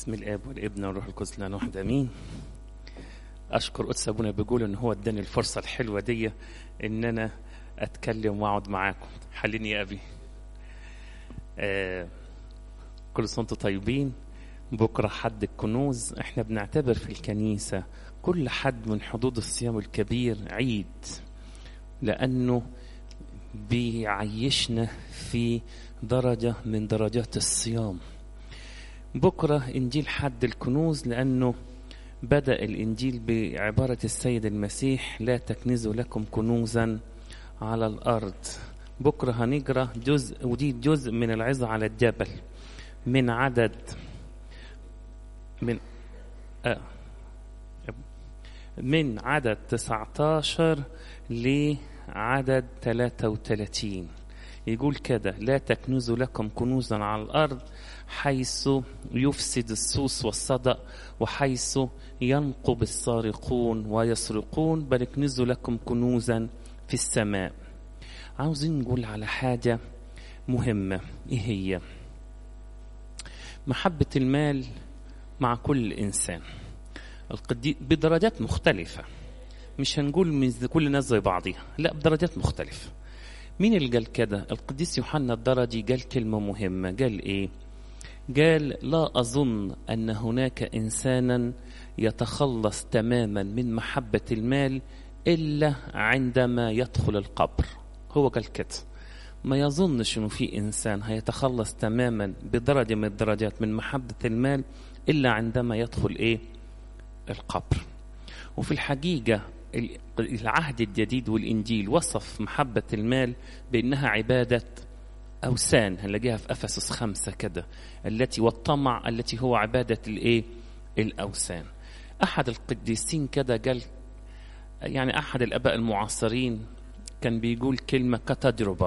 باسم الاب والابن والروح القدس لنا واحد امين اشكر قدس ابونا بيقول ان هو اداني الفرصه الحلوه دي ان انا اتكلم واقعد معاكم حليني يا ابي آه كل سنه وانتم طيبين بكره حد الكنوز احنا بنعتبر في الكنيسه كل حد من حدود الصيام الكبير عيد لانه بيعيشنا في درجه من درجات الصيام بكرة إنجيل حد الكنوز لأنه بدأ الإنجيل بعبارة السيد المسيح لا تكنزوا لكم كنوزا على الأرض بكرة هنقرأ جزء ودي جزء من العظة على الجبل من عدد من آه من عدد 19 لعدد 33 يقول كده لا تكنزوا لكم كنوزا على الأرض حيث يفسد السوس والصدأ وحيث ينقب السارقون ويسرقون بل اكنزوا لكم كنوزا في السماء عاوزين نقول على حاجة مهمة ايه هي محبة المال مع كل إنسان القدي بدرجات مختلفة مش هنقول من كل الناس زي بعضها لا بدرجات مختلفة مين اللي قال كده القديس يوحنا الدرجي قال كلمة مهمة قال ايه قال لا أظن أن هناك إنسانا يتخلص تماما من محبة المال إلا عندما يدخل القبر هو قال كده ما يظنش انه في انسان هيتخلص تماما بدرجه من الدرجات من محبه المال الا عندما يدخل ايه القبر وفي الحقيقه العهد الجديد والإنجيل وصف محبة المال بأنها عبادة أوثان هنلاقيها في أفسس خمسة كده التي والطمع التي هو عبادة الإيه الأوثان أحد القديسين كده قال يعني أحد الآباء المعاصرين كان بيقول كلمة كتجربة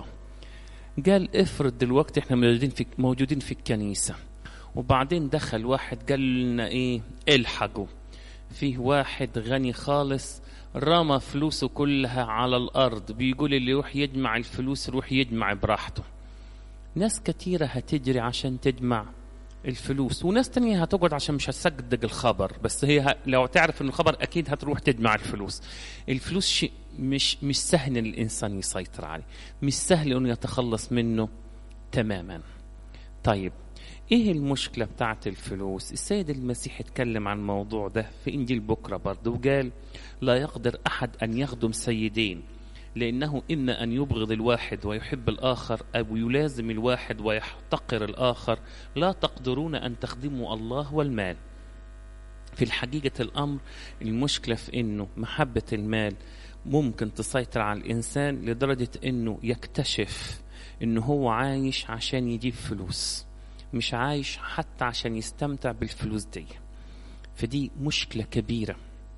قال افرض دلوقتي احنا موجودين في موجودين في الكنيسة وبعدين دخل واحد قال لنا ايه الحقوا فيه واحد غني خالص رمى فلوسه كلها على الأرض بيقول اللي يروح يجمع الفلوس يروح يجمع براحته ناس كتيرة هتجري عشان تجمع الفلوس وناس تانية هتقعد عشان مش هتصدق الخبر بس هي ه... لو تعرف ان الخبر اكيد هتروح تجمع الفلوس الفلوس شيء مش مش سهل ان الانسان يسيطر عليه مش سهل انه يتخلص منه تماما طيب ايه المشكله بتاعت الفلوس السيد المسيح اتكلم عن الموضوع ده في انجيل بكره برضه وقال لا يقدر احد ان يخدم سيدين لانه اما ان يبغض الواحد ويحب الاخر او يلازم الواحد ويحتقر الاخر لا تقدرون ان تخدموا الله والمال في الحقيقة الأمر المشكلة في أنه محبة المال ممكن تسيطر على الإنسان لدرجة أنه يكتشف أنه هو عايش عشان يجيب فلوس مش عايش حتى عشان يستمتع بالفلوس دي فدي مشكلة كبيرة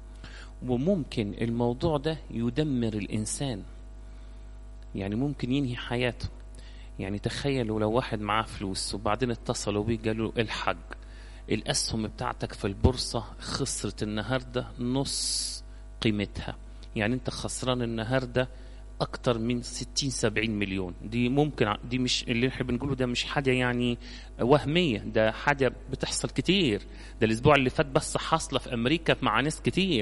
وممكن الموضوع ده يدمر الإنسان يعني ممكن ينهي حياته يعني تخيلوا لو واحد معاه فلوس وبعدين اتصلوا بيه قالوا له الحق الأسهم بتاعتك في البورصة خسرت النهاردة نص قيمتها يعني انت خسران النهارده اكتر من 60 70 مليون دي ممكن دي مش اللي احنا بنقوله ده مش حاجه يعني وهميه ده حاجه بتحصل كتير ده الاسبوع اللي فات بس حاصله في امريكا مع ناس كتير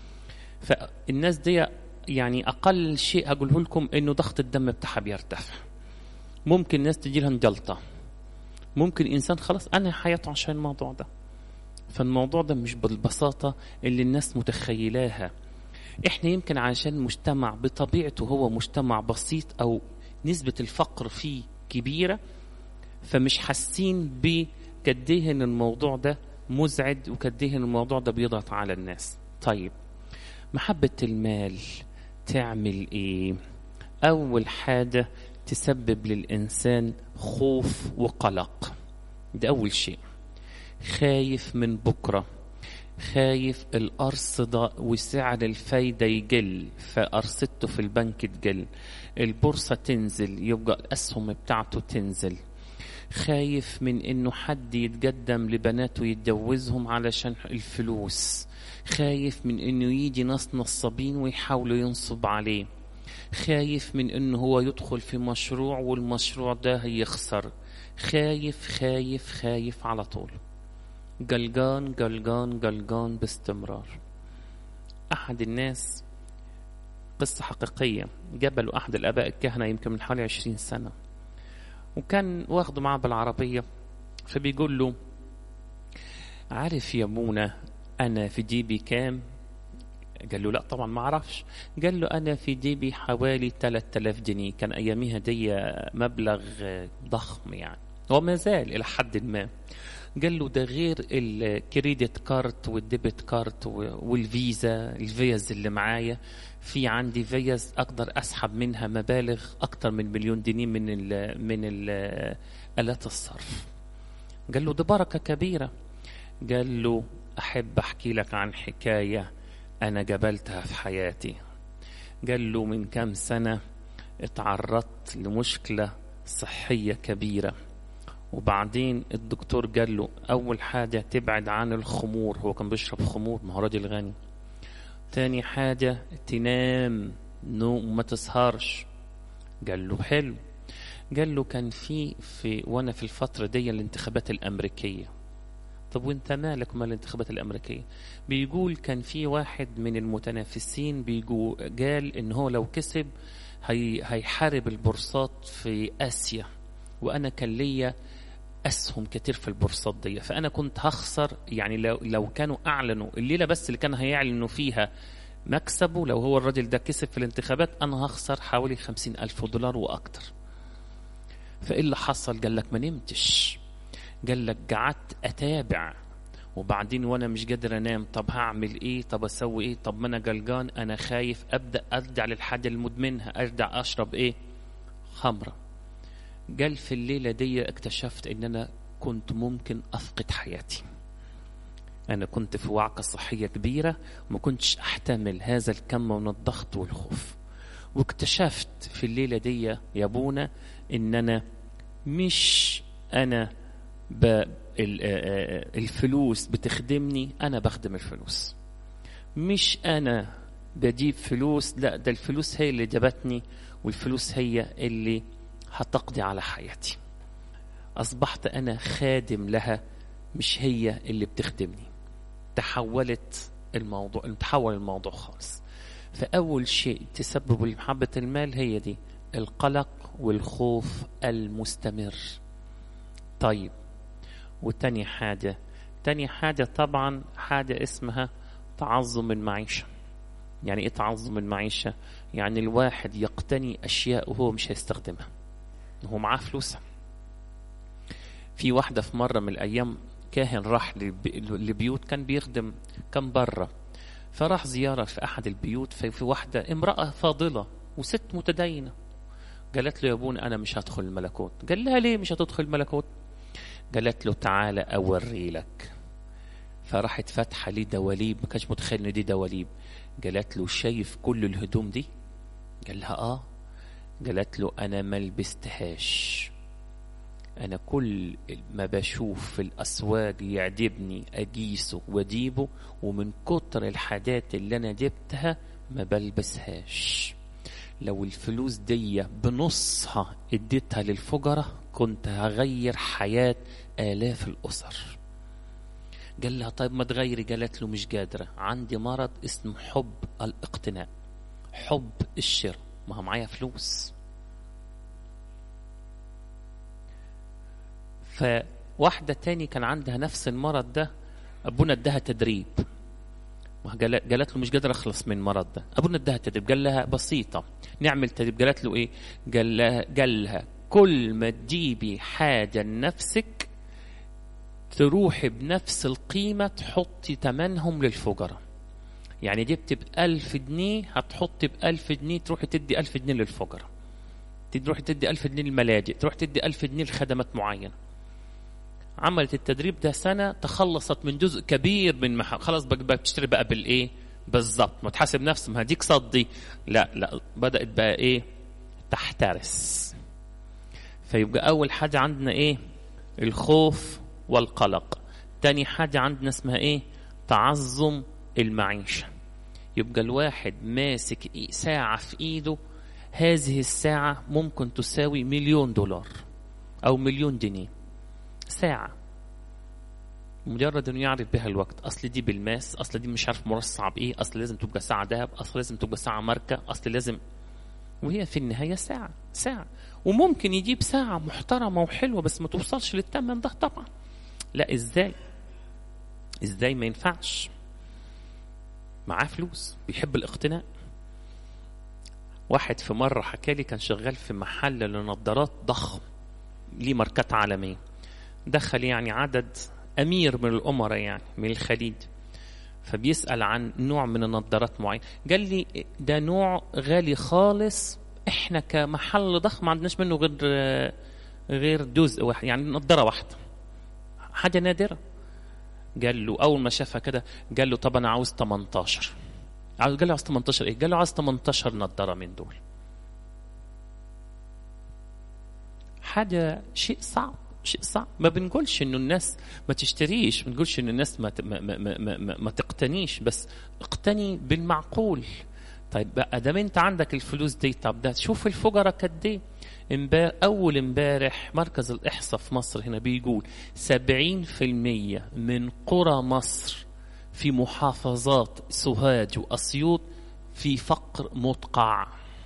فالناس دي يعني اقل شيء هقوله لكم انه ضغط الدم بتاعها بيرتفع ممكن ناس تجي لها جلطه ممكن انسان خلاص انهى حياته عشان الموضوع ده فالموضوع ده مش بالبساطه اللي الناس متخيلاها احنا يمكن عشان مجتمع بطبيعته هو مجتمع بسيط او نسبة الفقر فيه كبيرة فمش حاسين بكديه ان الموضوع ده مزعج وكديه ان الموضوع ده بيضغط على الناس طيب محبة المال تعمل ايه اول حاجة تسبب للانسان خوف وقلق ده اول شيء خايف من بكره خايف الأرصدة وسعر الفايدة يقل فأرصدته في البنك تقل البورصة تنزل يبقى الأسهم بتاعته تنزل خايف من إنه حد يتقدم لبناته يتجوزهم علشان الفلوس خايف من إنه يجي ناس نصابين ويحاولوا ينصب عليه خايف من إنه هو يدخل في مشروع والمشروع ده يخسر خايف خايف خايف على طول جلجان جلجان جلجان باستمرار أحد الناس قصة حقيقية جبلوا أحد الآباء الكهنة يمكن من حوالي عشرين سنة وكان واخده معاه بالعربية فبيقول له عارف يا منى أنا في جيبي كام قال له لا طبعا ما اعرفش قال له انا في جيبي حوالي 3000 جنيه كان اياميها دي مبلغ ضخم يعني وما زال الى حد ما قال له ده غير الكريدت كارت والديبت كارت والفيزا الفيز اللي معايا في عندي فيز اقدر اسحب منها مبالغ اكتر من مليون جنيه من ال من ال الات الصرف قال له ده بركه كبيره قال له احب احكي لك عن حكايه انا جبلتها في حياتي قال له من كام سنه اتعرضت لمشكله صحيه كبيره وبعدين الدكتور قال له اول حاجه تبعد عن الخمور هو كان بيشرب خمور ما هو راجل غني تاني حاجه تنام نوم ما تسهرش قال له حلو قال له كان في في وانا في الفتره دي الانتخابات الامريكيه طب وانت مالك ومال الانتخابات الامريكيه بيقول كان في واحد من المتنافسين بيقول قال ان هو لو كسب هي هيحارب البورصات في اسيا وانا كان ليا اسهم كتير في البورصات دي فانا كنت هخسر يعني لو لو كانوا اعلنوا الليله بس اللي كان هيعلنوا فيها مكسبه لو هو الراجل ده كسب في الانتخابات انا هخسر حوالي خمسين الف دولار واكتر فايه اللي حصل قال لك ما نمتش قال لك قعدت اتابع وبعدين وانا مش قادر انام طب هعمل ايه طب اسوي ايه طب ما انا قلقان انا خايف ابدا ارجع للحاجه المدمنها ارجع اشرب ايه خمره قال في الليله دي اكتشفت ان انا كنت ممكن افقد حياتي انا كنت في وعكه صحيه كبيره وما كنتش احتمل هذا الكم من الضغط والخوف واكتشفت في الليله دي يا ابونا ان انا مش انا ب... الفلوس بتخدمني انا بخدم الفلوس مش انا بجيب فلوس لا ده الفلوس هي اللي جابتني والفلوس هي اللي هتقضي على حياتي اصبحت انا خادم لها مش هي اللي بتخدمني تحولت الموضوع تحول الموضوع خالص فاول شيء تسبب محبه المال هي دي القلق والخوف المستمر طيب وتاني حاجة تاني حاجة طبعا حاجة اسمها تعظم المعيشة يعني ايه تعظم المعيشة يعني الواحد يقتني أشياء وهو مش هيستخدمها هو معاه فلوسها في واحدة في مرة من الأيام كاهن راح لبيوت كان بيخدم كان بره فراح زيارة في أحد البيوت في واحدة امرأة فاضلة وست متدينة قالت له يا ابونا أنا مش هدخل الملكوت قال لها ليه مش هتدخل الملكوت قالت له تعالى اوري لك فراحت فاتحه ليه دواليب ما كانش متخيل ان دي دواليب قالت له شايف كل الهدوم دي قال لها اه قالت له انا ما لبستهاش انا كل ما بشوف في الاسواق يعجبني اقيسه واجيبه ومن كتر الحاجات اللي انا جبتها ما بلبسهاش لو الفلوس دي بنصها اديتها للفقراء كنت هغير حياة آلاف الأسر قال لها طيب ما تغيري قالت له مش قادرة عندي مرض اسمه حب الاقتناء حب الشراء ما هو معايا فلوس فواحدة تاني كان عندها نفس المرض ده أبونا اداها تدريب قالت له مش قادر اخلص من المرض ده ابونا اداها تدريب قال لها بسيطه نعمل تدريب قالت له ايه قال لها قال لها كل ما تجيبي حاجه لنفسك تروحي بنفس القيمه تحطي ثمنهم للفقراء يعني جبت بألف جنيه هتحطي بألف جنيه تروحي تدي ألف جنيه للفقراء تروحي تدي ألف جنيه للملاجئ تروحي تدي ألف جنيه لخدمات معينة عملت التدريب ده سنه تخلصت من جزء كبير من مح... خلاص بقى, بقى بتشتري بقى بالايه بالظبط ما تحاسب نفسك ما هديك صدي لا لا بدات بقى ايه تحترس فيبقى اول حاجه عندنا ايه الخوف والقلق تاني حاجه عندنا اسمها ايه تعظم المعيشه يبقى الواحد ماسك ساعه في ايده هذه الساعه ممكن تساوي مليون دولار او مليون جنيه ساعة مجرد انه يعرف بها الوقت اصل دي بالماس اصل دي مش عارف مرصع بايه اصل لازم تبقى ساعه ذهب اصل لازم تبقى ساعه ماركه اصل لازم وهي في النهايه ساعه ساعه وممكن يجيب ساعه محترمه وحلوه بس ما توصلش للثمن ده طبعا لا ازاي ازاي ما ينفعش معاه فلوس بيحب الاقتناء واحد في مرة حكى لي كان شغال في محل لنظارات ضخم ليه ماركات عالمية دخل يعني عدد أمير من الأمراء يعني من الخليج فبيسأل عن نوع من النظارات معين قال لي ده نوع غالي خالص احنا كمحل ضخم ما عندناش منه غير غير جزء واحد يعني نظارة واحدة حاجة نادرة قال له أول ما شافها كده قال له طب أنا عاوز 18 قال له عاوز 18 إيه؟ قال له عاوز 18 نظارة من دول حاجة شيء صعب شيء صعب ما بنقولش انه الناس ما تشتريش ما بنقولش انه الناس ما ما ما ما, ما, ما تقتنيش بس اقتني بالمعقول طيب بقى دام انت عندك الفلوس دي طب ده شوف الفقراء قد ايه امبارح اول امبارح مركز الاحصاء في مصر هنا بيقول 70% من قرى مصر في محافظات سوهاج واسيوط في فقر مدقع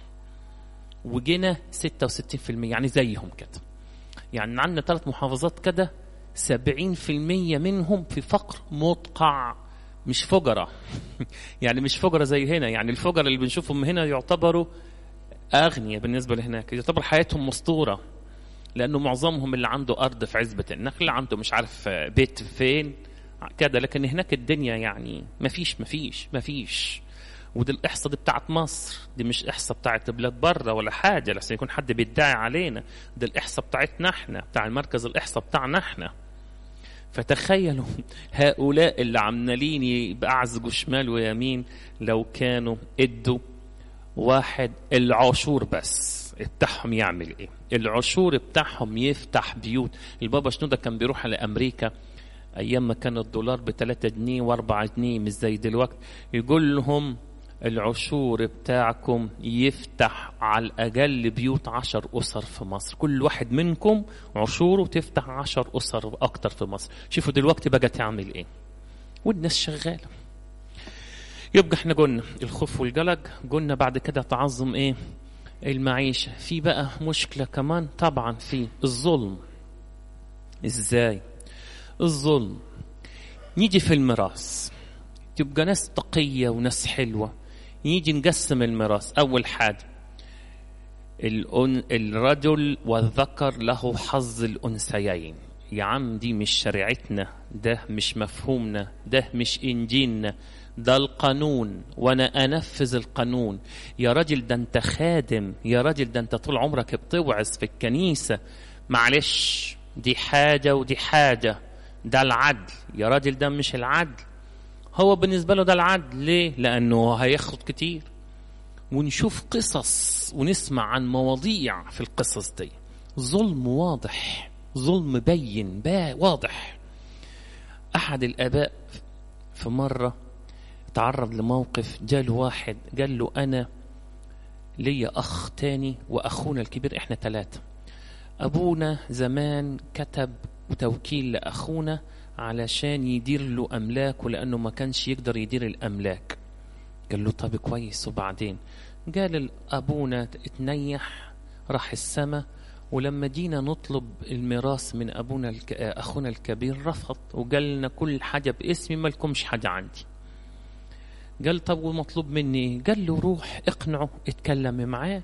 وجينا 66% يعني زيهم كده يعني عندنا ثلاث محافظات كده 70% منهم في فقر مدقع مش فقراء يعني مش فقراء زي هنا يعني الفقراء اللي بنشوفهم هنا يعتبروا أغنياء بالنسبة لهناك يعتبر حياتهم مسطورة لأنه معظمهم اللي عنده أرض في عزبة النخل عنده مش عارف بيت فين كده لكن هناك الدنيا يعني ما فيش ما فيش ما فيش ودي الإحصاء دي بتاعت مصر دي مش إحصاء بتاعت بلاد بره ولا حاجة لحسن يكون حد بيدعي علينا ده الإحصاء بتاعتنا احنا بتاع المركز الإحصاء بتاعنا احنا فتخيلوا هؤلاء اللي عمالين بأعزقوا شمال ويمين لو كانوا ادوا واحد العشور بس بتاعهم يعمل ايه العشور بتاعهم يفتح بيوت البابا شنودة كان بيروح لأمريكا أيام ما كان الدولار بثلاثة جنيه وأربعة جنيه مش زي دلوقتي يقول لهم العشور بتاعكم يفتح على الأقل بيوت عشر أسر في مصر كل واحد منكم عشوره تفتح عشر أسر أكتر في مصر شوفوا دلوقتي بقى تعمل إيه والناس شغالة يبقى احنا قلنا الخوف والقلق قلنا بعد كده تعظم ايه المعيشة في بقى مشكلة كمان طبعا في الظلم ازاي الظلم نيجي في الميراث تبقى ناس تقية وناس حلوة نيجي نقسم الميراث أول حاجة الأن... الرجل والذكر له حظ الأنثيين يا عم دي مش شريعتنا ده مش مفهومنا ده مش إنجيلنا ده القانون وانا انفذ القانون يا راجل ده انت خادم يا راجل ده انت طول عمرك بتوعظ في الكنيسة معلش دي حاجة ودي حاجة ده العدل يا راجل ده مش العدل هو بالنسبة له ده العدل ليه لأنه هياخد كتير ونشوف قصص ونسمع عن مواضيع في القصص دي ظلم واضح ظلم بين با واضح أحد الآباء في مرة تعرض لموقف جاله واحد قال له أنا ليا أخ تاني وأخونا الكبير إحنا ثلاثة أبونا زمان كتب توكيل لأخونا علشان يدير له أملاك ولأنه ما كانش يقدر يدير الأملاك قال له طب كويس وبعدين قال أبونا اتنيح راح السماء ولما جينا نطلب الميراث من أبونا الك... أخونا الكبير رفض وقال لنا كل حاجة باسمي ما لكمش حاجة عندي قال طب ومطلوب مني قال له روح اقنعه اتكلم معاه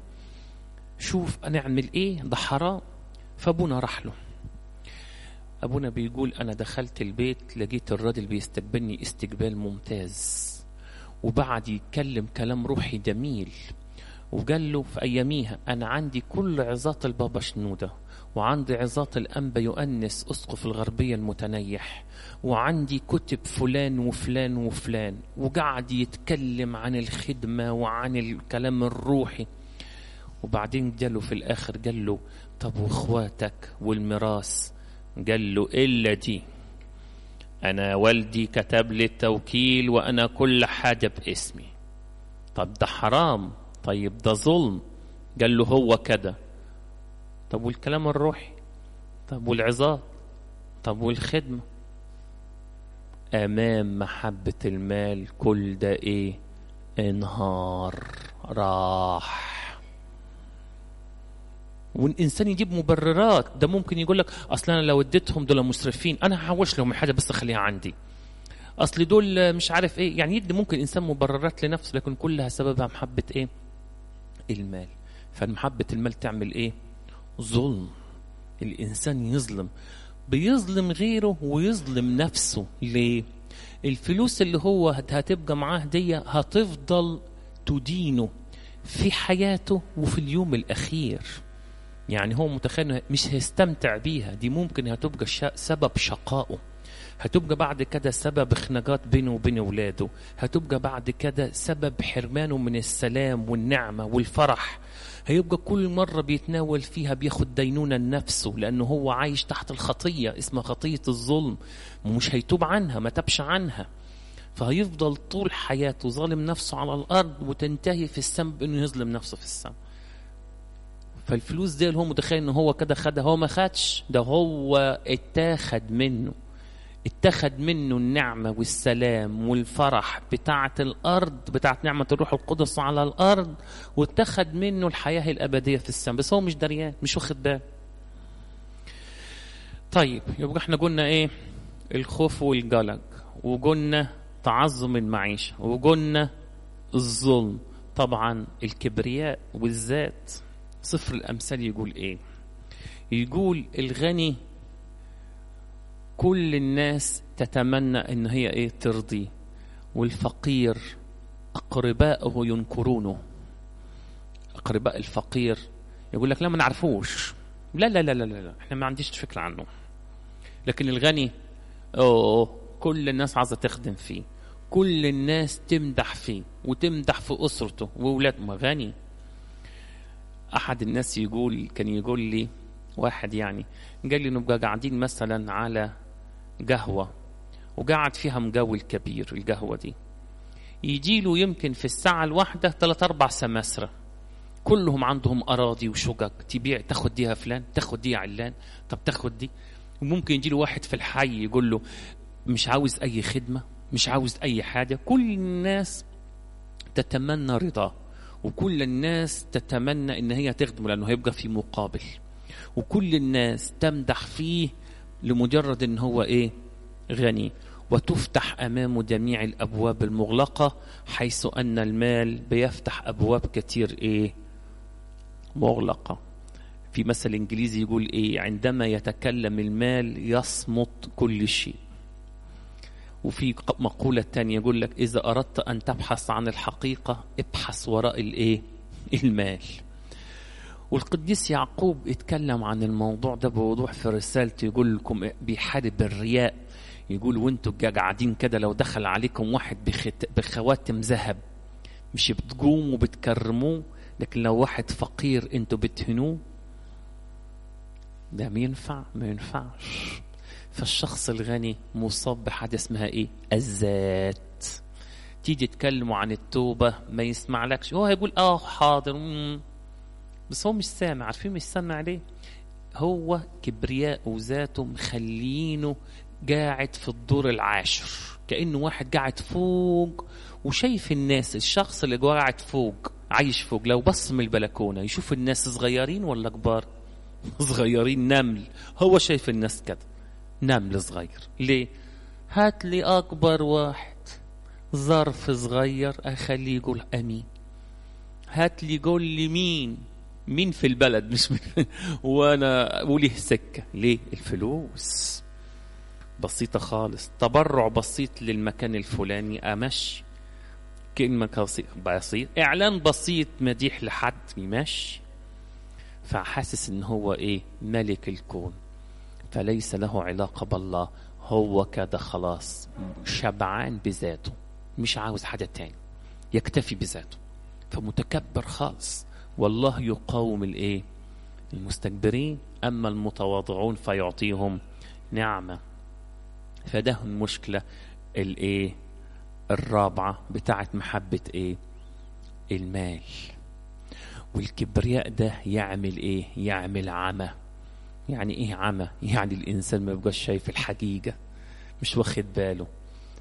شوف نعمل ايه ده حرام فابونا راح له ابونا بيقول انا دخلت البيت لقيت الراجل بيستقبلني استقبال ممتاز وبعد يتكلم كلام روحي جميل وقال له في اياميها انا عندي كل عظات البابا شنوده وعندي عظات الأنبا يؤنس أسقف الغربية المتنيح وعندي كتب فلان وفلان وفلان وقعد يتكلم عن الخدمة وعن الكلام الروحي وبعدين جاله في الآخر قال له طب واخواتك والميراث قال له إلا دي أنا والدي كتب لي التوكيل وأنا كل حاجة باسمي طب ده حرام طيب ده ظلم قال له هو كده طب والكلام الروحي طب والعظات طب والخدمة امام محبة المال كل ده ايه انهار راح والانسان يجيب مبررات ده ممكن يقول لك اصل انا لو اديتهم دول مسرفين انا هحوش لهم حاجه بس اخليها عندي اصل دول مش عارف ايه يعني يدي ممكن انسان مبررات لنفسه لكن كلها سببها محبه ايه المال فمحبه المال تعمل ايه ظلم الانسان يظلم بيظلم غيره ويظلم نفسه ليه الفلوس اللي هو هتبقى معاه دي هتفضل تدينه في حياته وفي اليوم الاخير يعني هو متخيل مش هيستمتع بيها دي ممكن هتبقى شا سبب شقائه هتبقى بعد كده سبب خناقات بينه وبين اولاده هتبقى بعد كده سبب حرمانه من السلام والنعمه والفرح هيبقى كل مرة بيتناول فيها بياخد دينونة لنفسه لأنه هو عايش تحت الخطية اسمها خطية الظلم ومش هيتوب عنها ما تبش عنها فهيفضل طول حياته ظالم نفسه على الأرض وتنتهي في السم بأنه يظلم نفسه في السم فالفلوس دي اللي هو متخيل ان هو كده خدها هو ما خدش ده هو اتاخد منه اتخذ منه النعمة والسلام والفرح بتاعة الأرض بتاعة نعمة الروح القدس على الأرض واتخذ منه الحياة الأبدية في السماء بس هو مش دريان مش واخد باله طيب يبقى احنا قلنا ايه الخوف والقلق وقلنا تعظم المعيشة وقلنا الظلم طبعا الكبرياء والذات صفر الأمثال يقول إيه يقول الغني كل الناس تتمنى إن هي إيه ترضيه والفقير أقرباءه ينكرونه أقرباء الفقير يقول لك لا ما نعرفوش لا لا لا لا لا احنا ما عنديش فكرة عنه لكن الغني أوه كل الناس عايزة تخدم فيه كل الناس تمدح فيه وتمدح في أسرته وولاده ما غني احد الناس يقول كان يقول لي واحد يعني قال لي نبقى قاعدين مثلا على قهوه وقاعد فيها مجاول كبير القهوه دي يجي له يمكن في الساعه الواحده ثلاث اربع سماسره كلهم عندهم اراضي وشقق تبيع تاخد دي يا فلان تاخد دي يا علان طب تاخد دي وممكن يجي له واحد في الحي يقول له مش عاوز اي خدمه مش عاوز اي حاجه كل الناس تتمنى رضاه وكل الناس تتمنى ان هي تخدمه لانه هيبقى في مقابل وكل الناس تمدح فيه لمجرد ان هو ايه غني وتفتح امامه جميع الابواب المغلقه حيث ان المال بيفتح ابواب كتير ايه مغلقه في مثل انجليزي يقول ايه عندما يتكلم المال يصمت كل شيء وفي مقولة تانية يقول لك إذا أردت أن تبحث عن الحقيقة ابحث وراء الإيه؟ المال. والقديس يعقوب اتكلم عن الموضوع ده بوضوح في رسالته يقول لكم بيحارب الرياء يقول وانتوا قاعدين كده لو دخل عليكم واحد بخت... بخواتم ذهب مش بتقوموا بتكرموه لكن لو واحد فقير انتوا بتهنوه ده ما ينفع ما ينفعش فالشخص الغني مصاب بحاجة اسمها ايه الذات تيجي تكلموا عن التوبة ما يسمع لكش هو هيقول اه حاضر مم. بس هو مش سامع عارفين مش سامع ليه هو كبرياء وذاته مخلينه قاعد في الدور العاشر كأنه واحد قاعد فوق وشايف الناس الشخص اللي قاعد فوق عايش فوق لو بص من البلكونة يشوف الناس صغيرين ولا كبار صغيرين نمل هو شايف الناس كده نمل صغير ليه هات لي أكبر واحد ظرف صغير أخليه يقول أمين هات لي قول لي مين مين في البلد مش من وانا وليه سكه ليه الفلوس بسيطة خالص تبرع بسيط للمكان الفلاني أمشي كلمة بسيط إعلان بسيط مديح لحد يمشي فحاسس إن هو إيه ملك الكون فليس له علاقة بالله هو كده خلاص شبعان بذاته مش عاوز حاجة تاني يكتفي بذاته فمتكبر خالص والله يقاوم الايه المستكبرين اما المتواضعون فيعطيهم نعمه فده المشكله الايه الرابعه بتاعت محبه ايه المال والكبرياء ده يعمل ايه يعمل عمى يعني ايه عمى يعني الانسان ما يبقاش شايف الحقيقه مش واخد باله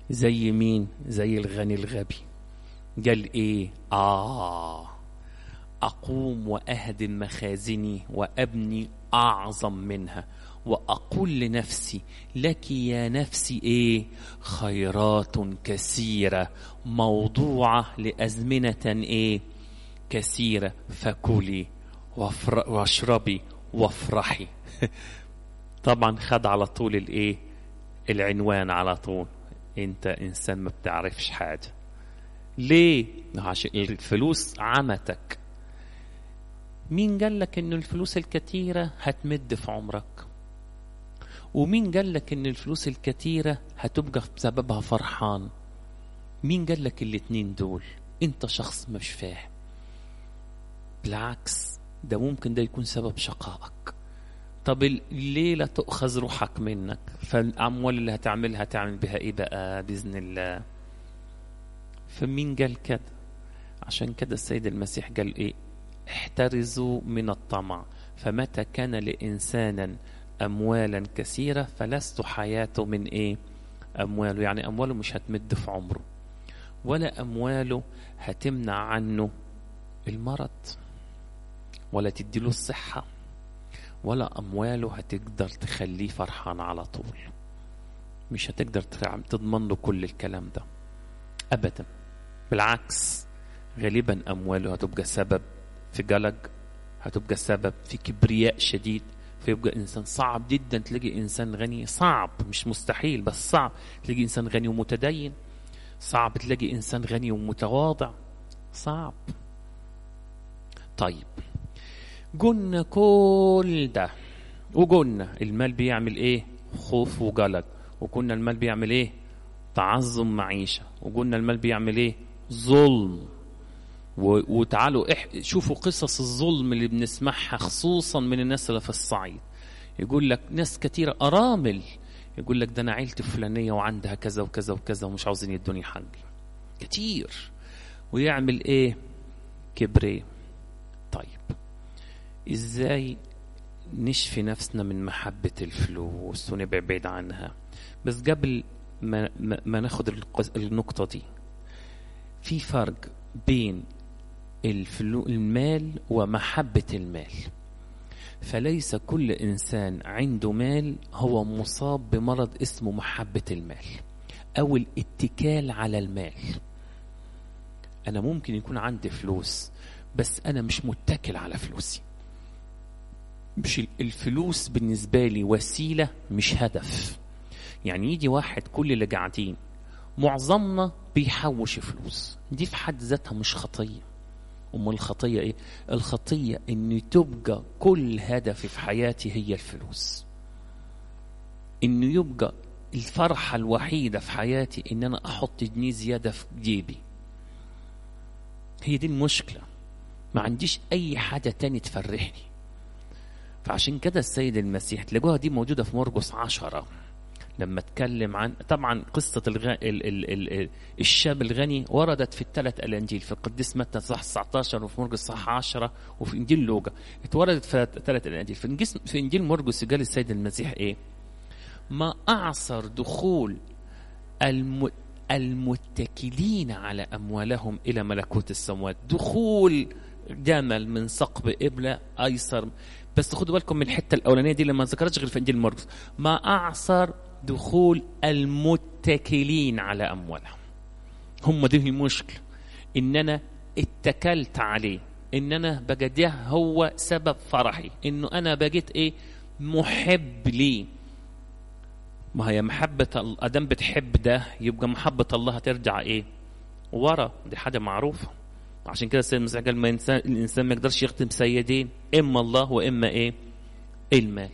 زي مين زي الغني الغبي قال ايه اه اقوم واهدم مخازني وابني اعظم منها واقول لنفسي لك يا نفسي ايه خيرات كثيره موضوعه لازمنه ايه كثيره فكلي واشربي وافرحي طبعا خد على طول الايه العنوان على طول انت انسان ما بتعرفش حاجه ليه عشان الفلوس عمتك مين قال لك ان الفلوس الكتيره هتمد في عمرك ومين قال لك ان الفلوس الكتيره هتبقى بسببها فرحان مين قال لك الاتنين دول انت شخص مش فاهم بالعكس ده ممكن ده يكون سبب شقائك طب ليه لا تؤخذ روحك منك فالأموال اللي هتعملها تعمل بها إيه بقى بإذن الله فمين قال كده عشان كده السيد المسيح قال إيه احترزوا من الطمع فمتى كان لإنسانا أموالا كثيرة فلست حياته من إيه أمواله يعني أمواله مش هتمد في عمره ولا أمواله هتمنع عنه المرض ولا تديله الصحة ولا أمواله هتقدر تخليه فرحان على طول مش هتقدر تضمن له كل الكلام ده أبدا بالعكس غالبا أمواله هتبقى سبب في قلق هتبقى سبب في كبرياء شديد فيبقى إنسان صعب جدا تلاقي إنسان غني صعب مش مستحيل بس صعب تلاقي إنسان غني ومتدين صعب تلاقي إنسان غني ومتواضع صعب طيب قلنا كل ده وقلنا المال بيعمل ايه خوف وقلق وقلنا المال بيعمل ايه تعظم معيشة وقلنا المال بيعمل ايه ظلم وتعالوا إح... شوفوا قصص الظلم اللي بنسمعها خصوصا من الناس اللي في الصعيد يقول لك ناس كتيرة أرامل يقول لك ده أنا عيلتي فلانية وعندها كذا وكذا وكذا ومش عاوزين يدوني حقي كتير ويعمل ايه كبريه طيب ازاي نشفي نفسنا من محبة الفلوس ونبعد بعيد عنها بس قبل ما, ما, ما ناخد النقطة دي في فرق بين الفلو المال ومحبة المال فليس كل إنسان عنده مال هو مصاب بمرض اسمه محبة المال أو الاتكال على المال أنا ممكن يكون عندي فلوس بس أنا مش متكل على فلوسي مش الفلوس بالنسبة لي وسيلة مش هدف يعني يجي واحد كل اللي قاعدين معظمنا بيحوش فلوس دي في حد ذاتها مش خطية أم الخطية إيه؟ الخطية إن تبقى كل هدفي في حياتي هي الفلوس إنه يبقى الفرحة الوحيدة في حياتي إن أنا أحط جنيه زيادة في جيبي هي دي المشكلة ما عنديش أي حاجة تاني تفرحني فعشان كده السيد المسيح تلاقوها دي موجودة في مرقس عشرة لما اتكلم عن طبعا قصة الغ... ال... ال... ال... الشاب الغني وردت في الثلاث الأنجيل في القديس متى صح 19 وفي مرقس صح 10 وفي إنجيل لوقا اتوردت في الثلاث الأنجيل في إنجيل في إنجيل مرقس قال السيد المسيح إيه؟ ما أعصر دخول الم... المتكلين على أموالهم إلى ملكوت السماوات دخول جمل من ثقب إبلة أيسر بس خدوا بالكم من الحته الاولانيه دي لما ذكرتش غير في انجيل مرقس ما اعصر دخول المتكلين على اموالهم هم دي المشكله ان انا اتكلت عليه ان انا بقى ده هو سبب فرحي انه انا بقيت ايه محب ليه ما هي محبة ادام بتحب ده يبقى محبة الله هترجع ايه ورا دي حاجة معروفة عشان كده السيد المسيح قال ما إنسان الانسان ما يقدرش يخدم سيدين اما الله واما ايه المال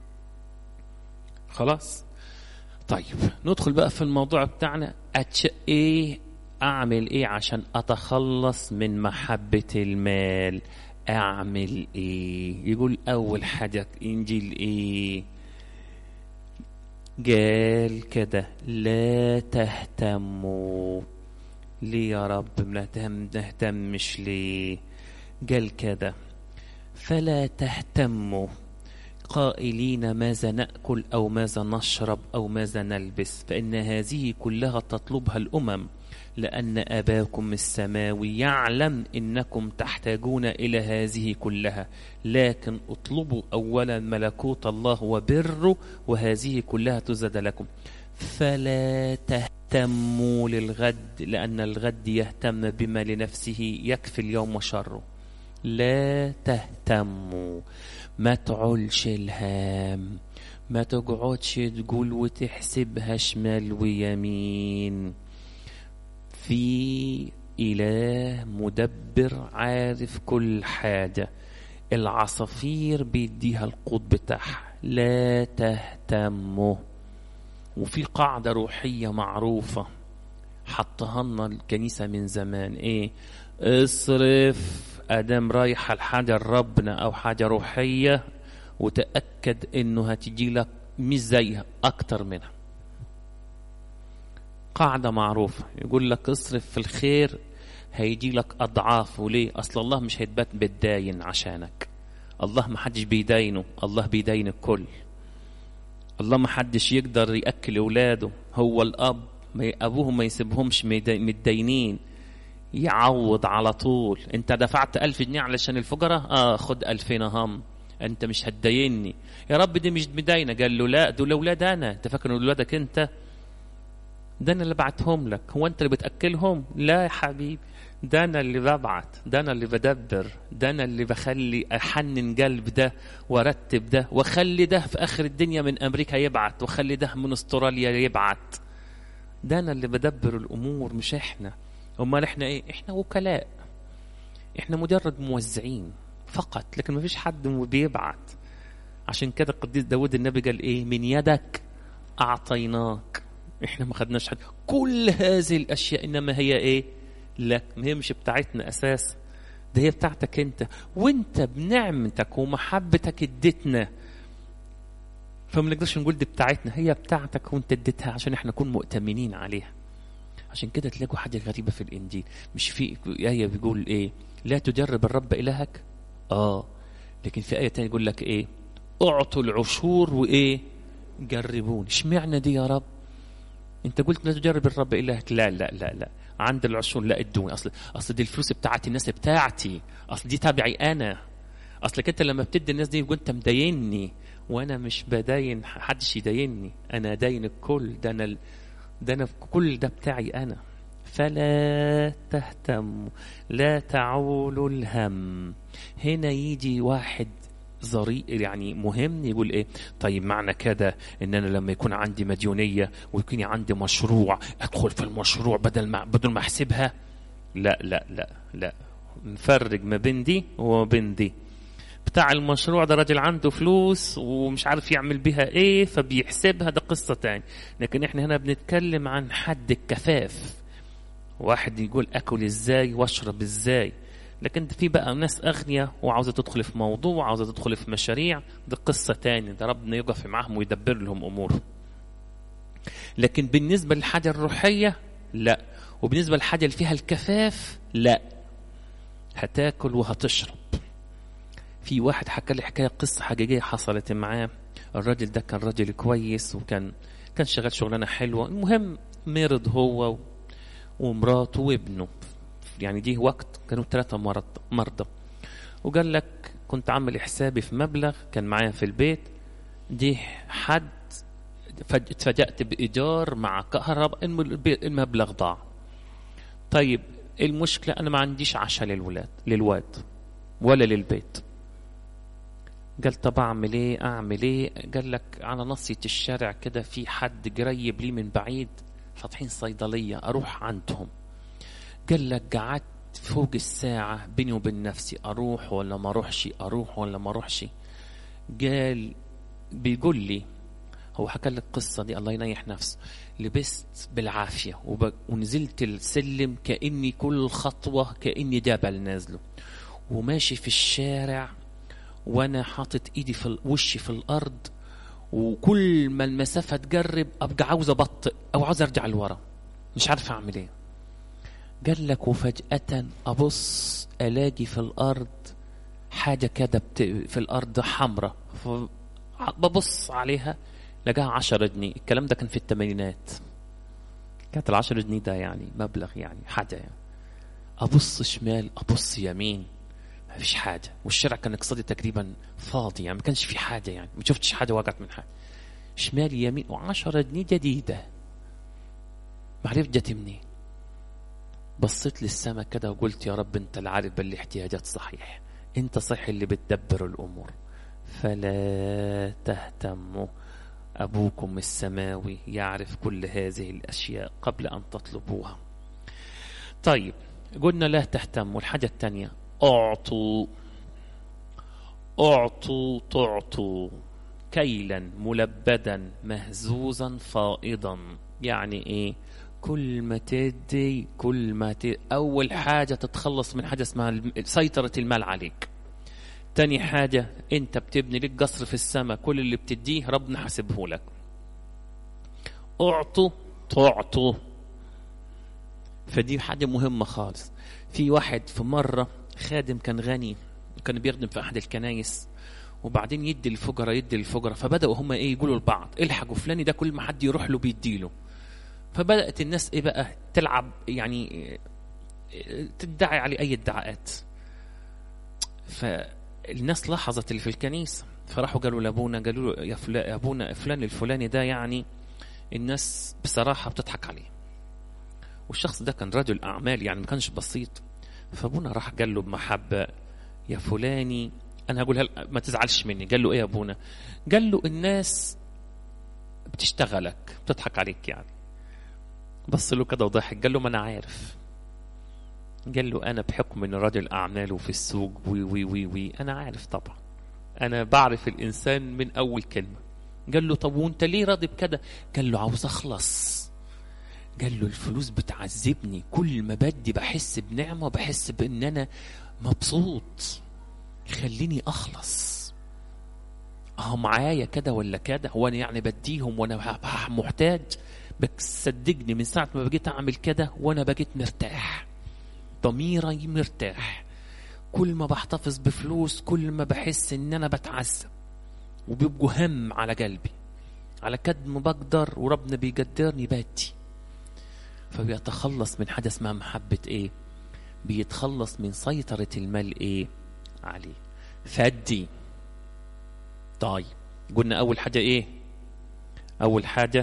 خلاص طيب ندخل بقى في الموضوع بتاعنا أتش... ايه اعمل ايه عشان اتخلص من محبة المال اعمل ايه يقول اول حاجة انجيل ايه قال كده لا تهتموا ليه يا رب ما نهتمش ليه قال كده فلا تهتموا قائلين ماذا ناكل او ماذا نشرب او ماذا نلبس فان هذه كلها تطلبها الامم لان اباكم السماوي يعلم انكم تحتاجون الى هذه كلها لكن اطلبوا اولا ملكوت الله وبره وهذه كلها تزاد لكم فلا تهتموا للغد لان الغد يهتم بما لنفسه يكفي اليوم وشره لا تهتموا ما تعولش الهام ما تقعدش تقول وتحسبها شمال ويمين في إله مدبر عارف كل حاجة العصافير بيديها القوت بتاعها لا تهتموا وفي قاعدة روحية معروفة حطها لنا الكنيسة من زمان ايه اصرف ادام رايحة لحاجة ربنا او حاجة روحية وتأكد انه هتجي لك مش زيها اكتر منها قاعدة معروفة يقول لك اصرف في الخير هيجي لك أضعاف وليه أصل الله مش هيتبات بتداين عشانك الله ما حدش بيداينه الله بيداين الكل الله ما حدش يقدر يأكل أولاده هو الأب ما أبوهم ما يسيبهمش متداينين يعوض على طول انت دفعت ألف جنيه علشان الفقراء اه خد ألفين هم انت مش هتدايني يا رب دي مش مداينه قال له لا دول اولاد انا انت فاكر اولادك انت ده انا اللي بعتهم لك هو انت اللي بتاكلهم لا يا حبيبي ده انا اللي ببعت ده انا اللي بدبر ده انا اللي بخلي احنن قلب ده وارتب ده واخلي ده في اخر الدنيا من امريكا يبعت واخلي ده من استراليا يبعت ده انا اللي بدبر الامور مش احنا امال احنا ايه احنا وكلاء احنا مجرد موزعين فقط لكن ما فيش حد بيبعت عشان كده القديس داود النبي قال ايه من يدك اعطيناك احنا ما خدناش حاجه كل هذه الاشياء انما هي ايه لك ما هي مش بتاعتنا اساس ده هي بتاعتك انت وانت بنعمتك ومحبتك اديتنا فما نقدرش نقول دي بتاعتنا هي بتاعتك وانت اديتها عشان احنا نكون مؤتمنين عليها عشان كده تلاقوا حاجة غريبة في الإنجيل مش في آية بيقول إيه لا تجرب الرب إلهك آه لكن في آية تانية يقول لك إيه أعطوا العشور وإيه جربون اشمعنى دي يا رب انت قلت لا تجرب الرب إلهك لا لا لا لا عند العشور لا ادوني اصل اصل دي الفلوس بتاعتي الناس بتاعتي اصل دي تابعي انا اصلك انت لما بتدي الناس دي وانت مدايني وانا مش بداين حدش يدايني انا داين الكل ده انا ده انا كل ده بتاعي انا فلا تهتم لا تعولوا الهم هنا يجي واحد ظريء يعني مهم يقول ايه طيب معنى كده ان انا لما يكون عندي مديونيه ويكون عندي مشروع ادخل في المشروع بدل ما بدل ما احسبها لا لا لا لا نفرق ما بين دي وما بين دي بتاع المشروع ده راجل عنده فلوس ومش عارف يعمل بيها ايه فبيحسبها ده قصه تاني لكن احنا هنا بنتكلم عن حد الكفاف واحد يقول اكل ازاي واشرب ازاي لكن في بقى ناس اغنياء وعاوزه تدخل في موضوع عاوزه تدخل في مشاريع دي قصه تاني ده ربنا يقف معاهم ويدبر لهم امورهم لكن بالنسبه للحاجه الروحيه لا وبالنسبه للحاجه اللي فيها الكفاف لا هتاكل وهتشرب في واحد حكى لي حكايه قصه حقيقيه حصلت معاه الراجل ده كان راجل كويس وكان كان شغال شغلانه حلوه المهم مرض هو ومراته وابنه يعني دي وقت كانوا ثلاثة مرض مرضى وقال لك كنت عامل حسابي في مبلغ كان معايا في البيت دي حد اتفاجأت بإيجار مع كهرباء المبلغ ضاع طيب المشكلة أنا ما عنديش عشاء للولاد للواد ولا للبيت قال طب أعمل إيه أعمل إيه قال لك على نصية الشارع كده في حد قريب لي من بعيد فاتحين صيدلية أروح عندهم قال لك قعدت فوق الساعة بيني وبين نفسي أروح ولا ما أروحش أروح ولا ما أروحش قال بيقول لي هو حكى لك القصة دي الله ينيح نفسه لبست بالعافية وب... ونزلت السلم كأني كل خطوة كأني جبل نازله وماشي في الشارع وأنا حاطط إيدي في وشي في الأرض وكل ما المسافة تقرب أبقى عاوز أبطئ أو عاوز أرجع لورا مش عارف أعمل إيه قال لك وفجأة أبص ألاقي في الأرض حاجة كده بت... في الأرض حمراء ببص عليها لقاها 10 جنيه الكلام ده كان في الثمانينات كانت ال 10 جنيه ده يعني مبلغ يعني حاجه يعني ابص شمال ابص يمين ما فيش حاجه والشارع كان اقتصادي تقريبا فاضي يعني ما كانش في حاجه يعني ما شفتش حاجه وقعت من حاجه شمال يمين و10 جنيه جديده ما عرفت جت منين بصيت للسما كده وقلت يا رب انت اللي عارف بالاحتياجات صحيح انت صحيح اللي بتدبر الامور فلا تهتموا ابوكم السماوي يعرف كل هذه الاشياء قبل ان تطلبوها طيب قلنا لا تهتموا الحاجه الثانيه اعطوا اعطوا تعطوا كيلا ملبدا مهزوزا فائضا يعني ايه كل ما تدي كل ما ت... اول حاجه تتخلص من حاجه اسمها الم- سيطره المال عليك تاني حاجه انت بتبني لك قصر في السماء كل اللي بتديه ربنا حاسبه لك اعطوا تعطوا فدي حاجه مهمه خالص في واحد في مره خادم كان غني كان بيخدم في احد الكنايس وبعدين يدي الفقراء يدي الفقراء فبداوا هم ايه يقولوا لبعض الحقوا فلاني ده كل ما حد يروح له بيديله فبدات الناس ايه بقى تلعب يعني إيه، تدعي عليه اي ادعاءات فالناس لاحظت اللي في الكنيسه فراحوا قالوا لابونا قالوا له يا فلان يا ابونا فلان الفلاني ده يعني الناس بصراحه بتضحك عليه والشخص ده كان رجل اعمال يعني ما كانش بسيط فابونا راح قال له بمحبه يا فلاني انا هقولها ل- ما تزعلش مني قال له ايه يا ابونا قال له الناس بتشتغلك بتضحك عليك يعني بص له كده وضحك قال له ما انا عارف قال له انا بحكم ان راجل اعمال وفي السوق وي وي وي وي انا عارف طبعا انا بعرف الانسان من اول كلمه قال له طب وانت ليه راضي بكده قال له عاوز اخلص قال له الفلوس بتعذبني كل ما بدي بحس بنعمه بحس بان انا مبسوط خليني اخلص اه معايا كده ولا كده هو انا يعني بديهم وانا ه- ه- محتاج بس صدقني من ساعه ما بقيت اعمل كده وانا بقيت مرتاح ضميري مرتاح كل ما بحتفظ بفلوس كل ما بحس ان انا بتعذب وبيبقوا هم على قلبي على قد ما بقدر وربنا بيقدرني بدي فبيتخلص من حاجه اسمها محبه ايه بيتخلص من سيطره المال ايه عليه فدي طيب قلنا اول حاجه ايه اول حاجه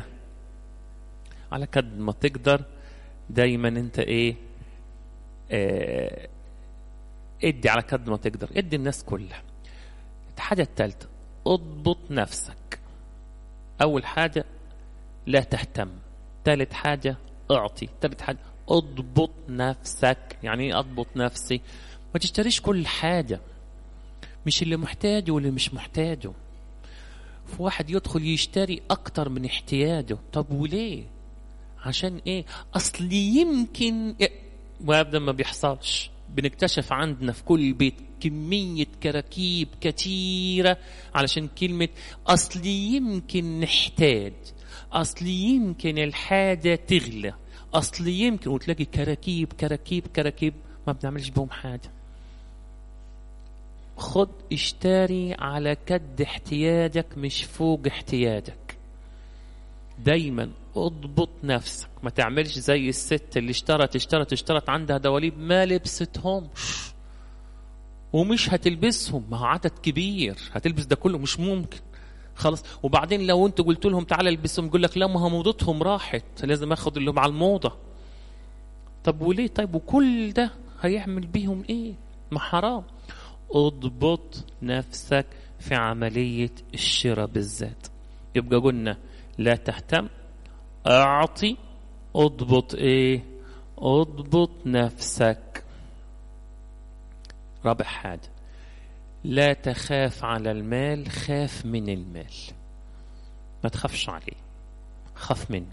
على قد ما تقدر دايما انت ايه آه ادي على قد ما تقدر ادي الناس كلها الحاجة الثالثة اضبط نفسك أول حاجة لا تهتم ثالث حاجة اعطي ثالث حاجة اضبط نفسك يعني ايه اضبط نفسي ما تشتريش كل حاجة مش اللي محتاجه واللي مش محتاجه في واحد يدخل يشتري أكتر من احتياجه طب وليه عشان ايه اصل يمكن وابدا ما بيحصلش بنكتشف عندنا في كل بيت كمية كراكيب كتيرة علشان كلمة أصل يمكن نحتاج أصل يمكن الحاجة تغلى أصل يمكن وتلاقي كراكيب كراكيب كراكيب ما بنعملش بهم حاجة خد اشتري على قد احتياجك مش فوق احتياجك دايما اضبط نفسك ما تعملش زي الست اللي اشترت اشترت اشترت عندها دواليب ما لبستهمش ومش هتلبسهم ما هو عدد كبير هتلبس ده كله مش ممكن خلاص وبعدين لو انت قلت لهم تعالى البسهم يقول لك لا ما هو موضتهم راحت لازم اخد اللي مع الموضه طب وليه طيب وكل ده هيعمل بيهم ايه ما حرام اضبط نفسك في عمليه الشراء بالذات يبقى قلنا لا تهتم اعطي اضبط ايه اضبط نفسك رابع حاجة لا تخاف على المال خاف من المال ما تخافش عليه خاف منه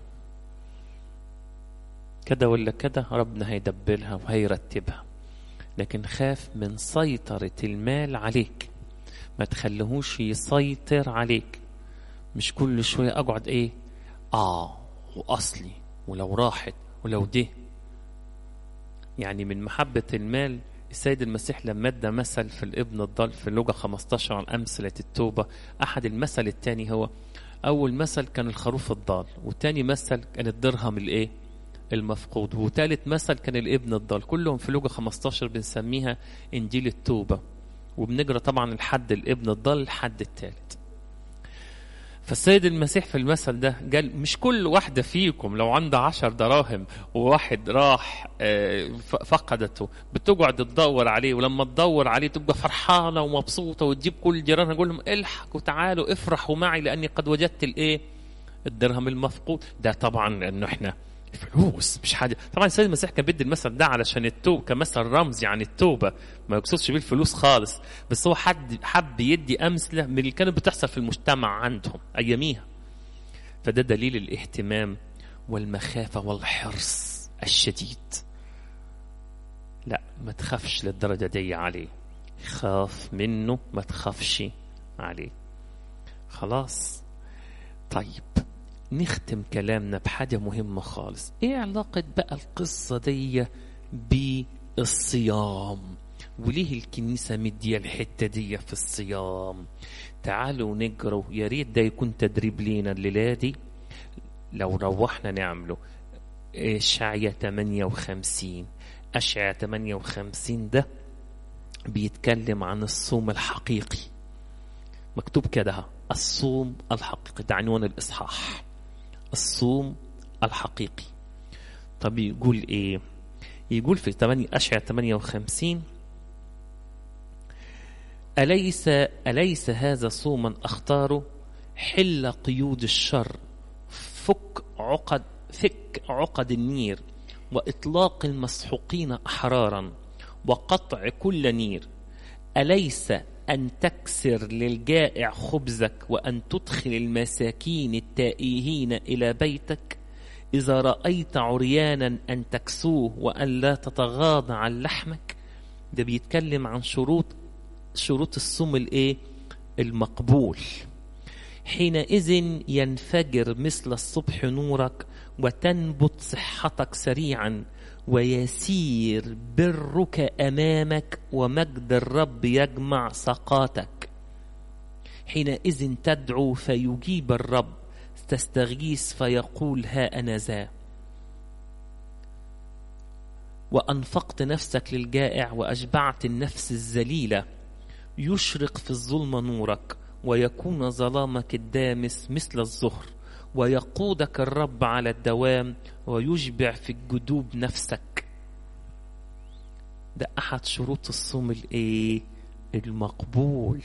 كده ولا كده ربنا هيدبرها وهيرتبها لكن خاف من سيطرة المال عليك ما تخليهوش يسيطر عليك مش كل شوية أقعد إيه آه وأصلي ولو راحت ولو ده يعني من محبة المال السيد المسيح لما ادى مثل في الابن الضال في لوجا 15 عن أمثلة التوبة أحد المثل الثاني هو أول مثل كان الخروف الضال وتاني مثل كان الدرهم الإيه المفقود وثالث مثل كان الابن الضال كلهم في لوجا 15 بنسميها إنجيل التوبة وبنجرى طبعا الحد الابن الضال الحد الثالث فالسيد المسيح في المثل ده قال مش كل واحدة فيكم لو عنده عشر دراهم وواحد راح فقدته بتقعد تدور عليه ولما تدور عليه تبقى فرحانة ومبسوطة وتجيب كل جيرانها تقول لهم الحقوا تعالوا افرحوا معي لأني قد وجدت الايه الدرهم المفقود ده طبعا انه احنا فلوس مش حاجه طبعا السيد المسيح كان بيدي المثل ده علشان التوب كمثل رمزي عن التوبه ما يقصدش بيه الفلوس خالص بس هو حد حب يدي امثله من اللي كانت بتحصل في المجتمع عندهم اياميها فده دليل الاهتمام والمخافه والحرص الشديد لا ما تخافش للدرجه دي عليه خاف منه ما تخافش عليه خلاص طيب نختم كلامنا بحاجة مهمة خالص ايه علاقة بقى القصة دي بالصيام وليه الكنيسة مدية الحتة دي في الصيام تعالوا نقروا يا ريت ده يكون تدريب لينا الليلة دي لو روحنا نعمله اشعيا 58 اشعيا 58 ده بيتكلم عن الصوم الحقيقي مكتوب كده الصوم الحقيقي ده عنوان الاصحاح الصوم الحقيقي طب يقول ايه يقول في 8 اشعيا 58 أليس أليس هذا صوما أختاره حل قيود الشر فك عقد فك عقد النير وإطلاق المسحوقين أحرارا وقطع كل نير أليس أن تكسر للجائع خبزك وأن تدخل المساكين التائهين إلى بيتك إذا رأيت عريانا أن تكسوه وأن لا تتغاضى عن لحمك ده بيتكلم عن شروط شروط الصوم الايه المقبول حينئذ ينفجر مثل الصبح نورك وتنبت صحتك سريعا ويسير برك امامك ومجد الرب يجمع سقاتك حينئذ تدعو فيجيب الرب تستغيث فيقول ها انا ذا وانفقت نفسك للجائع واشبعت النفس الذليله يشرق في الظلمه نورك ويكون ظلامك الدامس مثل الظهر ويقودك الرب على الدوام ويشبع في الجدوب نفسك ده احد شروط الصوم الايه المقبول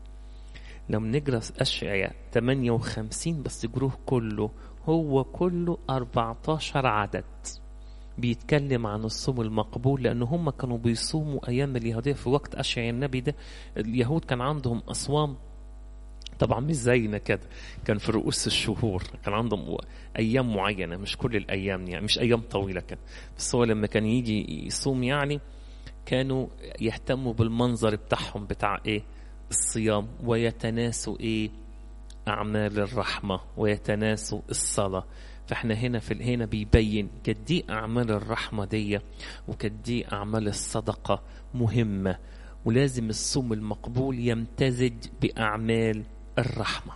لما نقرا اشعياء 58 بس جروه كله هو كله 14 عدد بيتكلم عن الصوم المقبول لأن هم كانوا بيصوموا أيام اليهودية في وقت أشعياء النبي ده اليهود كان عندهم أصوام طبعا مش زينا كده كان في رؤوس الشهور كان عندهم ايام معينه مش كل الايام يعني مش ايام طويله كان بس هو لما كان يجي يصوم يعني كانوا يهتموا بالمنظر بتاعهم بتاع ايه الصيام ويتناسوا ايه اعمال الرحمه ويتناسوا الصلاه فاحنا هنا في هنا بيبين قد ايه اعمال الرحمه دي وقد ايه اعمال الصدقه مهمه ولازم الصوم المقبول يمتزج باعمال الرحمة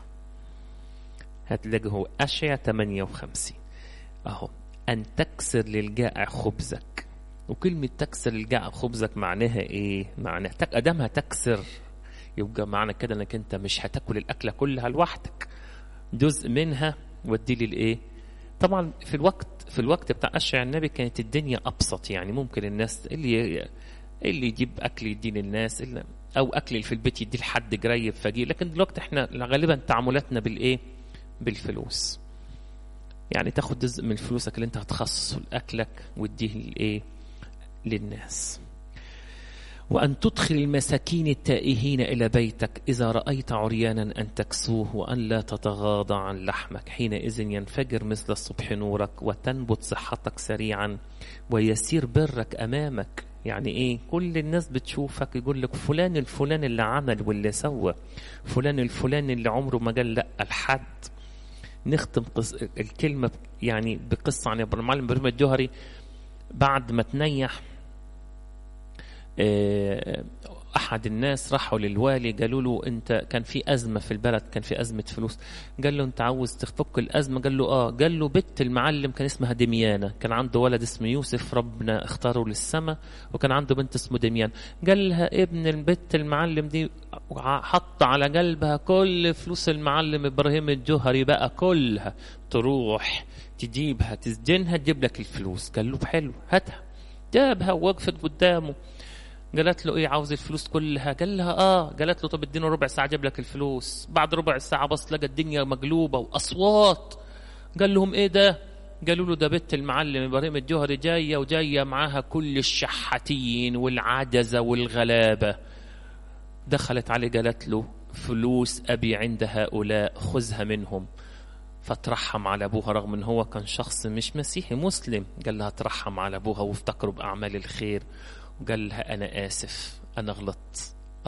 هتلاقي هو أشعة 58 أهو أن تكسر للجائع خبزك وكلمة تكسر للجائع خبزك معناها إيه؟ معناها أدامها تكسر يبقى معنى كده إنك أنت مش هتاكل الأكلة كلها لوحدك جزء منها ودي لي الإيه؟ طبعا في الوقت في الوقت بتاع أشعة النبي كانت الدنيا أبسط يعني ممكن الناس اللي اللي يجيب أكل يديه للناس اللي او اكل في البيت يديه لحد قريب فقير لكن دلوقتي احنا غالبا تعاملاتنا بالايه بالفلوس يعني تاخد جزء من فلوسك اللي انت هتخصصه لاكلك وتديه لايه للناس وأن تدخل المساكين التائهين إلى بيتك إذا رأيت عريانا أن تكسوه وأن لا تتغاضى عن لحمك حينئذ ينفجر مثل الصبح نورك وتنبت صحتك سريعا ويسير برك أمامك يعني ايه كل الناس بتشوفك يقول لك فلان الفلان اللي عمل واللي سوى فلان الفلان اللي عمره ما قال لا لحد نختم قص... الكلمة يعني بقصة عن المعلم ابراهيم الجوهري بعد ما تنيح آه، احد الناس راحوا للوالي قالوا له انت كان في ازمه في البلد كان في ازمه فلوس قال له انت عاوز تفك الازمه قال له اه قال له بنت المعلم كان اسمها دميانه كان عنده ولد اسمه يوسف ربنا اختاره للسماء وكان عنده بنت اسمه دميان قال لها ابن البنت المعلم دي حط على قلبها كل فلوس المعلم ابراهيم الجوهري بقى كلها تروح تجيبها تسجنها تجيب لك الفلوس قال له حلو هاتها جابها ووقفت قدامه قالت له ايه عاوز الفلوس كلها قال لها اه قالت له طب اديني ربع ساعه اجيب لك الفلوس بعد ربع ساعه بص لقى الدنيا مقلوبه واصوات قال لهم ايه ده قالوا له ده بنت المعلم ابراهيم الجوهري جايه وجايه معاها كل الشحاتين والعجزه والغلابه دخلت عليه قالت له فلوس ابي عند هؤلاء خذها منهم فترحم على ابوها رغم ان هو كان شخص مش مسيحي مسلم قال لها ترحم على ابوها وافتكروا باعمال الخير وقال لها انا اسف انا غلطت